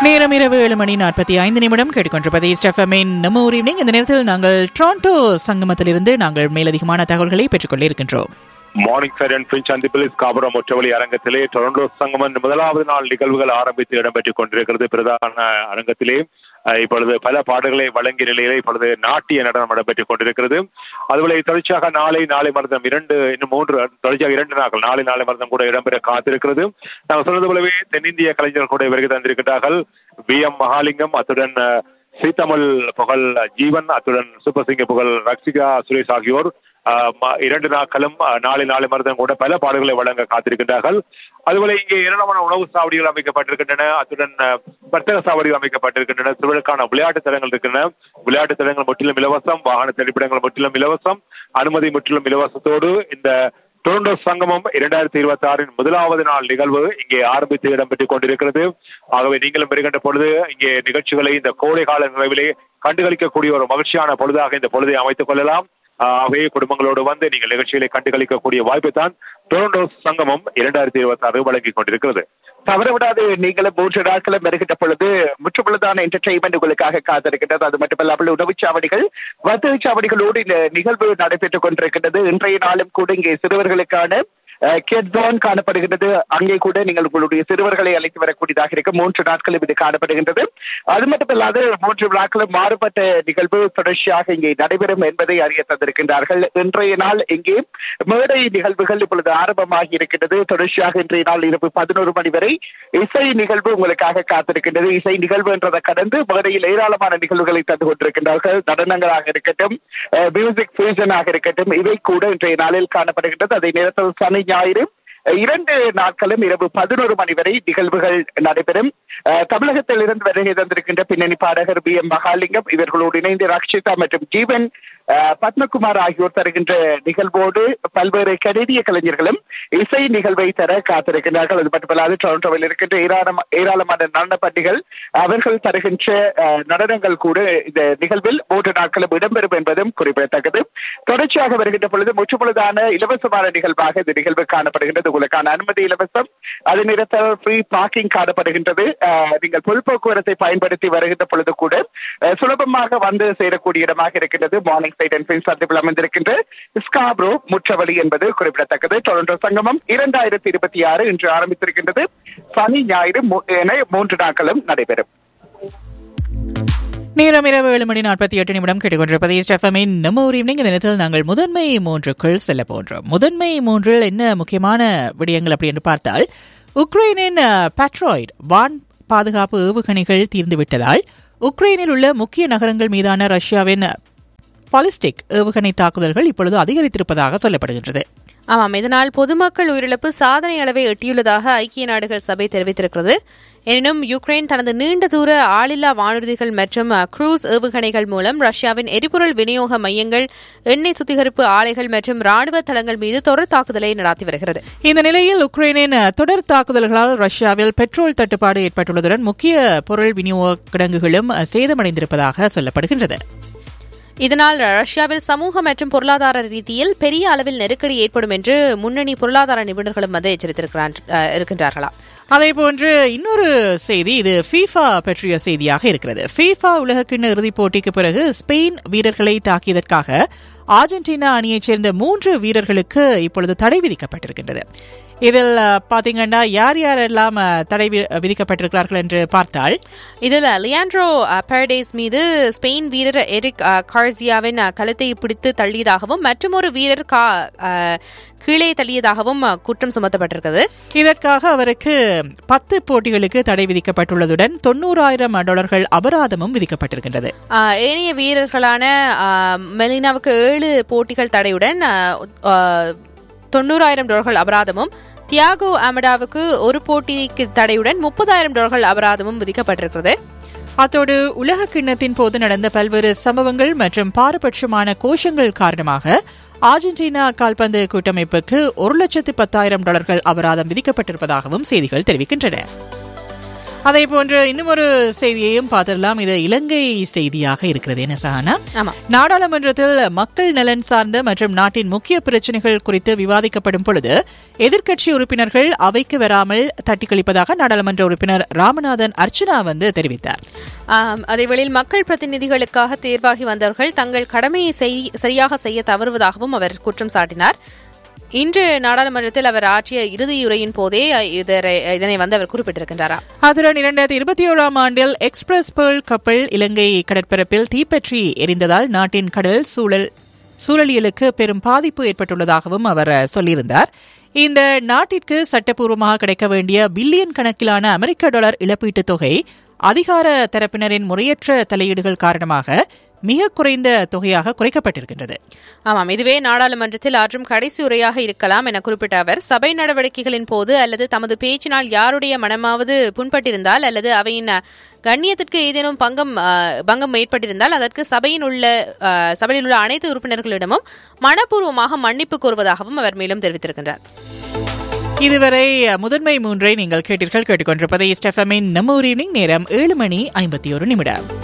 நேரம் இரவு ஏழு மணி நாற்பத்தி ஐந்து நிமிடம் கேட்டுக்கொண்டிருப்பது ஸ்டெஃபமின் நம்ம ஒரு ஈவினிங் இந்த நேரத்தில் நாங்கள் டொரண்டோ சங்கமத்திலிருந்து நாங்கள் மேலதிகமான தகவல்களை பெற்றுக்கொள்ள இருக்கின்றோம் மார்னிங் ஃபேர் அண்ட் பிரின்ச் சந்திப்பில் ஸ்காபுரம் ஒற்றவழி அரங்கத்திலே டொரண்டோ சங்கமன் முதலாவது நாள் நிகழ்வுகள் ஆரம்பித்து இடம்பெற்றுக் கொண்டிருக்கிறது பிரதான அரங்கத்திலே அஹ், இப்பொழுது பல பாடல்களை வழங்கிய நிலையிலே இப்பொழுது நாட்டிய நடனம் இடம்பெற்றுக் கொண்டிருக்கிறது அதுபோல தொடர்ச்சியாக நாளை நாளை மருந்தம் இரண்டு இன்னும் மூன்று தொடர்ச்சியாக இரண்டு நாட்கள் நாளை நாளை மருந்தம் கூட இடம்பெற காத்திருக்கிறது நாங்கள் சொன்னது போலவே தென்னிந்திய கலைஞர்கள் கூட வருகை தந்திருக்கிறார்கள் வி எம் மகாலிங்கம் அத்துடன் அஹ், சீத்தமிழ் புகழ் ஜீவன் அத்துடன் சூப்பர் சிங்க புகழ் ரக்ஷிகா சுரேஷ் ஆகியோர் ஆஹ் ம- இரண்டு நாட்களும் ஆஹ் நாளை நாளை மருந்தம் கூட பல பாடல்களை வழங்க காத்திருக்கின்றார்கள் அதுபோல இங்கே ஏராளமான உணவு சாவடிகள் அமைக்கப்பட்டிருக்கின்றன அத்துடன் ஆஹ், வர்த்தக சாவடிகள் அமைக்கப்பட்டிருக்கின்றன சிறுவர்களுக்கான விளையாட்டு தலங்கள் இருக்கின்றன விளையாட்டு தலங்கள் முற்றிலும் இலவசம் வாகன திரைப்படங்கள் முற்றிலும் இலவசம் அனுமதி முற்றிலும் இலவசத்தோடு இந்த டொரண்டோ சங்கமம் இரண்டாயிரத்தி இருபத்தி ஆறின் முதலாவது நாள் நிகழ்வு இங்கே ஆரம்பித்து இடம்பெற்றுக் கொண்டிருக்கிறது ஆகவே நீங்களும் வருகின்ற பொழுது இங்கே நிகழ்ச்சிகளை இந்த கோடை கால நிறைவிலே கண்டுகளிக்கக்கூடிய ஒரு மகிழ்ச்சியான பொழுதாக இந்த பொழுதை அமைத்துக் கொள்ளலாம் ஆகவே குடும்பங்களோடு வந்து நீங்கள் நிகழ்ச்சிகளை கண்டுகளிக்கக்கூடிய வாய்ப்பை தான் டொரண்டோ சங்கமம் இரண்டாயிரத்தி இருபத்தி ஆறு வழங்கிக் கொண்டிருக்கிறது தவறவிடாது நீங்களும் மூன்று நாட்களும் வருகின்ற பொழுது முற்றுமுழுதான என்டர்டெயின்மெண்ட் உங்களுக்காக காத்திருக்கின்றது அது மட்டுமல்லாமல் உணவுச்சாவடிகள் வர்த்தக சாவடிகளோடு இந்த நிகழ்வு நடைபெற்றுக் கொண்டிருக்கின்றது இன்றைய நாளும் கூட இங்கே சிறுவர்களுக்கான கெட்ஸான் காணப்படுகின்றது அங்கே கூட நீங்கள் உங்களுடைய சிறுவர்களை அழைத்து வரக்கூடியதாக இருக்கும் மூன்று நாட்களும் இது காணப்படுகின்றது அது மட்டுமல்லாது மூன்று நாட்களும் மாறுபட்ட நிகழ்வு தொடர்ச்சியாக இங்கே நடைபெறும் என்பதை அறிய தந்திருக்கின்றார்கள் இன்றைய நாள் இங்கே மேடை நிகழ்வுகள் இப்பொழுது ஆரம்பமாகி இருக்கின்றது தொடர்ச்சியாக இன்றைய நாள் இரவு பதினோரு மணி வரை இசை நிகழ்வு உங்களுக்காக காத்திருக்கின்றது இசை நிகழ்வு என்றதை கடந்து மேடையில் ஏராளமான நிகழ்வுகளை தந்து கொண்டிருக்கின்றார்கள் நடனங்களாக இருக்கட்டும் மியூசிக் ஃபியூஷனாக இருக்கட்டும் இவை கூட இன்றைய நாளில் காணப்படுகின்றது அதை நேரத்தில் சனி ஞாயிறு அஹ், இரண்டு நாட்களும் இரவு பதினோரு மணி வரை நிகழ்வுகள் நடைபெறும் அஹ், தமிழகத்தில் இருந்து வருகை தந்திருக்கின்ற பின்னணி பாடகர் பி எம் மகாலிங்கம் இவர்களோடு இணைந்து ரக்ஷிதா மற்றும் ஜீவன் அஹ், பத்மகுமார் ஆகியோர் தருகின்ற நிகழ்வோடு பல்வேறு கனேடிய கலைஞர்களும் இசை நிகழ்வை தர காத்திருக்கின்றார்கள் அது மட்டுமல்லாது டொரண்டோவில் இருக்கின்ற ஏராளமா ஏராளமான நடனப்பட்டிகள் அவர்கள் தருகின்ற அஹ், நடனங்கள் கூட இந்த நிகழ்வில் மூன்று நாட்களும் இடம்பெறும் என்பதும் குறிப்பிடத்தக்கது தொடர்ச்சியாக வருகின்ற பொழுது முற்றுப்பொழுதான இலவசமான நிகழ்வாக இந்த நிகழ்வு காணப்படுகின்றது உங்களுக்கான அனுமதி இலவசம் அதே நேரத்தில் ஃப்ரீ பார்க்கிங் காணப்படுகின்றது அஹ், நீங்கள் பொது போக்குவரத்தை பயன்படுத்தி வருகின்ற பொழுது கூட அஹ், சுலபமாக வந்து சேரக்கூடிய இடமாக இருக்கின்றது மார்னிங் சைட் அண்ட் பின் சந்திப்பில் அமைந்திருக்கின்ற ஸ்காப்ரோ முற்றவழி என்பது குறிப்பிடத்தக்கது டொரண்டோ சங்கமம் இரண்டாயிரத்தி இருபத்தி ஆறு இன்று ஆரம்பித்திருக்கின்றது சனி ஞாயிறு மூ- என மூன்று நாட்களும் நடைபெறும் நேரம் இரவு ஏழு மணி நாற்பத்தி எட்டு நிமிடம் கேட்டுக்கொண்டிருப்பது ஸ்டெஃபமின் நம்ம ஒரு ஈவினிங் இந்த நேரத்தில் நாங்கள் முதன்மை மூன்றுக்குள் செல்ல போன்றோம் முதன்மை மூன்றில் என்ன முக்கியமான விடயங்கள் அப்படி என்று பார்த்தால் உக்ரைனின் பேட்ராய்டு வான் பாதுகாப்பு ஏவுகணைகள் தீர்ந்துவிட்டதால் உக்ரைனில் உள்ள முக்கிய நகரங்கள் மீதான ரஷ்யாவின் பாலிஸ்டிக் ஏவுகணை தாக்குதல்கள் இப்பொழுது அதிகரித்திருப்பதாக சொல்லப்படுகின்றது ஆமாம் இதனால் பொதுமக்கள் உயிரிழப்பு சாதனை அளவை எட்டியுள்ளதாக ஐக்கிய நாடுகள் சபை தெரிவித்திருக்கிறது எனினும் யுக்ரைன் தனது நீண்ட தூர ஆளில்லா வானூர்திகள் மற்றும் அஹ், குரூஸ் ஏவுகணைகள் மூலம் ரஷ்யாவின் எரிபொருள் விநியோக மையங்கள் எண்ணெய் சுத்திகரிப்பு ஆலைகள் மற்றும் ராணுவ தளங்கள் மீது தொடர் தாக்குதலை நடாத்தி வருகிறது இந்த நிலையில் உக்ரைனின் தொடர் தாக்குதல்களால் ரஷ்யாவில் பெட்ரோல் தட்டுப்பாடு ஏற்பட்டுள்ளதுடன் முக்கிய பொருள் விநியோக கிடங்குகளும் சேதமடைந்திருப்பதாக சொல்லப்படுகின்றது இதனால் ரஷ்யாவில் சமூக மற்றும் பொருளாதார ரீதியில் பெரிய அளவில் நெருக்கடி ஏற்படும் என்று முன்னணி பொருளாதார நிபுணர்களும் வந்து எச்சரித்திருக்கிறார் அஹ், இருக்கின்றார்களாம் அதேபோன்று இன்னொரு செய்தி இது ஃபீஃபா பற்றிய செய்தியாக இருக்கிறது ஃபீஃபா உலகக்கிண்ண இறுதிப் போட்டிக்கு பிறகு ஸ்பெயின் வீரர்களை தாக்கியதற்காக அர்ஜென்டினா அணியைச் சேர்ந்த மூன்று வீரர்களுக்கு இப்பொழுது தடை விதிக்கப்பட்டிருக்கின்றது இதில் அஹ், பாத்தீங்கன்னா யார் யாரெல்லாம் அஹ், தடை வி- விதிக்கப்பட்டிருக்கிறார்கள் என்று பார்த்தால் இதில் லியாண்ட்ரோ பாரடைஸ் மீது ஸ்பெயின் வீரர் எரிக் அஹ், கார்சியாவின் அஹ், கழுத்தை பிடித்து தள்ளியதாகவும் மற்றொரு வீரர் கா அஹ், கீழே தள்ளியதாகவும் அஹ், குற்றம் சுமத்தப்பட்டிருக்கிறது இதற்காக அவருக்கு பத்து போட்டிகளுக்கு தடை விதிக்கப்பட்டுள்ளதுடன் தொண்ணூறாயிரம் டாலர்கள் அபராதமும் விதிக்கப்பட்டிருக்கின்றது அஹ், ஏனைய வீரர்களான அஹ், மெலினாவுக்கு ஏழு போட்டிகள் தடையுடன் அஹ், அஹ், தொண்ணூறாயிரம் டாலர்கள் அபராதமும் தியாகோ அமடாவுக்கு ஒரு போட்டிக்கு தடையுடன் முப்பதாயிரம் டாலர்கள் அபராதமும் விதிக்கப்பட்டிருக்கிறது அத்தோடு உலக கிண்ணத்தின் போது நடந்த பல்வேறு சம்பவங்கள் மற்றும் பாரபட்சமான கோஷங்கள் காரணமாக அர்ஜென்டினா கால்பந்து கூட்டமைப்புக்கு ஒரு லட்சத்து பத்தாயிரம் டாலர்கள் அபராதம் விதிக்கப்பட்டிருப்பதாகவும் செய்திகள் தெரிவிக்கின்றன அதே போன்று இன்னும் ஒரு செய்தியையும் பார்த்திடலாம் இது இலங்கை செய்தியாக இருக்கிறது என்ன சஹானா ஆமா நாடாளுமன்றத்தில் மக்கள் நலன் சார்ந்த மற்றும் நாட்டின் முக்கிய பிரச்சனைகள் குறித்து விவாதிக்கப்படும் பொழுது எதிர்க்கட்சி உறுப்பினர்கள் அவைக்கு வராமல் தட்டி கழிப்பதாக நாடாளுமன்ற உறுப்பினர் ராமநாதன் அர்ச்சனா வந்து தெரிவித்தார் ஆம், அதேவேளையில் மக்கள் பிரதிநிதிகளுக்காக தேர்வாகி வந்தவர்கள் தங்கள் கடமையை செய்- சரியாக செய்ய தவறுவதாகவும் அவர் குற்றம் சாட்டினார் இன்று நாடாளுமன்றத்தில் அவர் ஆற்றிய இறுதியுரையின் போதே இதரை- இதனை வந்து அவர் குறிப்பிட்டிருக்கின்றாரா அத்துடன் இரண்டாயிரத்தி இருபத்தி ஏழாம் ஆண்டில் எக்ஸ்பிரஸ் பேர்ல் கப்பல் இலங்கை கடற்பரப்பில் தீப்பற்றி எரிந்ததால் நாட்டின் கடல் சூழல் சூழலியலுக்கு பெரும் பாதிப்பு ஏற்பட்டுள்ளதாகவும் அவர் அஹ், சொல்லியிருந்தார் இந்த நாட்டிற்கு சட்டப்பூர்வமாக கிடைக்க வேண்டிய பில்லியன் கணக்கிலான அமெரிக்க டாலர் இழப்பீட்டுத் தொகை அதிகார தரப்பினரின் முறையற்ற தலையீடுகள் காரணமாக மிக குறைந்த தொகையாக குறைக்கப்பட்டிருக்கின்றது ஆமாம் இதுவே நாடாளுமன்றத்தில் ஆற்றும் கடைசி உரையாக இருக்கலாம் என குறிப்பிட்ட அவர் சபை நடவடிக்கைகளின் போது அல்லது தமது பேச்சினால் யாருடைய மனமாவது புண்பட்டிருந்தால் அல்லது அவையின் அஹ், கண்ணியத்திற்கு ஏதேனும் பங்கம் அஹ், பங்கம் ஏற்பட்டிருந்தால் அதற்கு சபையின் உள்ள அஹ், சபையில் உள்ள அனைத்து உறுப்பினர்களிடமும் மனப்பூர்வமாக மன்னிப்பு கோருவதாகவும் அவர் மேலும் தெரிவித்திருக்கின்றார் இதுவரை முதன்மை மூன்றை நீங்கள் கேட்டீர்கள் கேட்டுக்கொண்டிருப்பதை ஸ்டெஃபமின் நம்ம ஒரு evening நேரம் ஏழு மணி ஐம்பத்தி ஒரு நிமிடம்